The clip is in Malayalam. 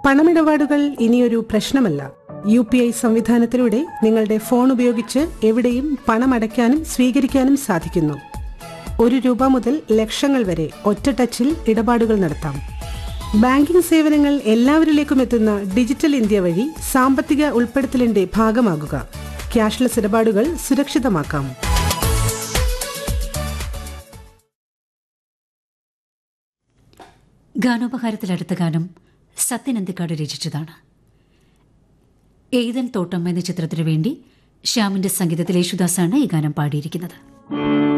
പണമിടപാടുകൾ ഇനിയൊരു പ്രശ്നമല്ല യു പി ഐ സംവിധാനത്തിലൂടെ നിങ്ങളുടെ ഫോൺ ഉപയോഗിച്ച് എവിടെയും പണം അടയ്ക്കാനും സ്വീകരിക്കാനും സാധിക്കുന്നു ഒരു രൂപ മുതൽ ലക്ഷങ്ങൾ വരെ ഒറ്റ ടച്ചിൽ ഇടപാടുകൾ നടത്താം ബാങ്കിംഗ് സേവനങ്ങൾ എല്ലാവരിലേക്കും എത്തുന്ന ഡിജിറ്റൽ ഇന്ത്യ വഴി സാമ്പത്തിക ഉൾപ്പെടുത്തലിന്റെ ഭാഗമാകുക ക്യാഷ്ലെസ് ഇടപാടുകൾ സുരക്ഷിതമാക്കാം ഗാനോപഹാരത്തിലടുത്ത ഗാനം സത്യനന്ദിക്കാട് രചിച്ചതാണ് എയ്തൻ തോട്ടം എന്ന ചിത്രത്തിനു വേണ്ടി ശ്യാമിന്റെ സംഗീതത്തിൽ യേശുദാസാണ് ഈ ഗാനം പാടിയിരിക്കുന്നത്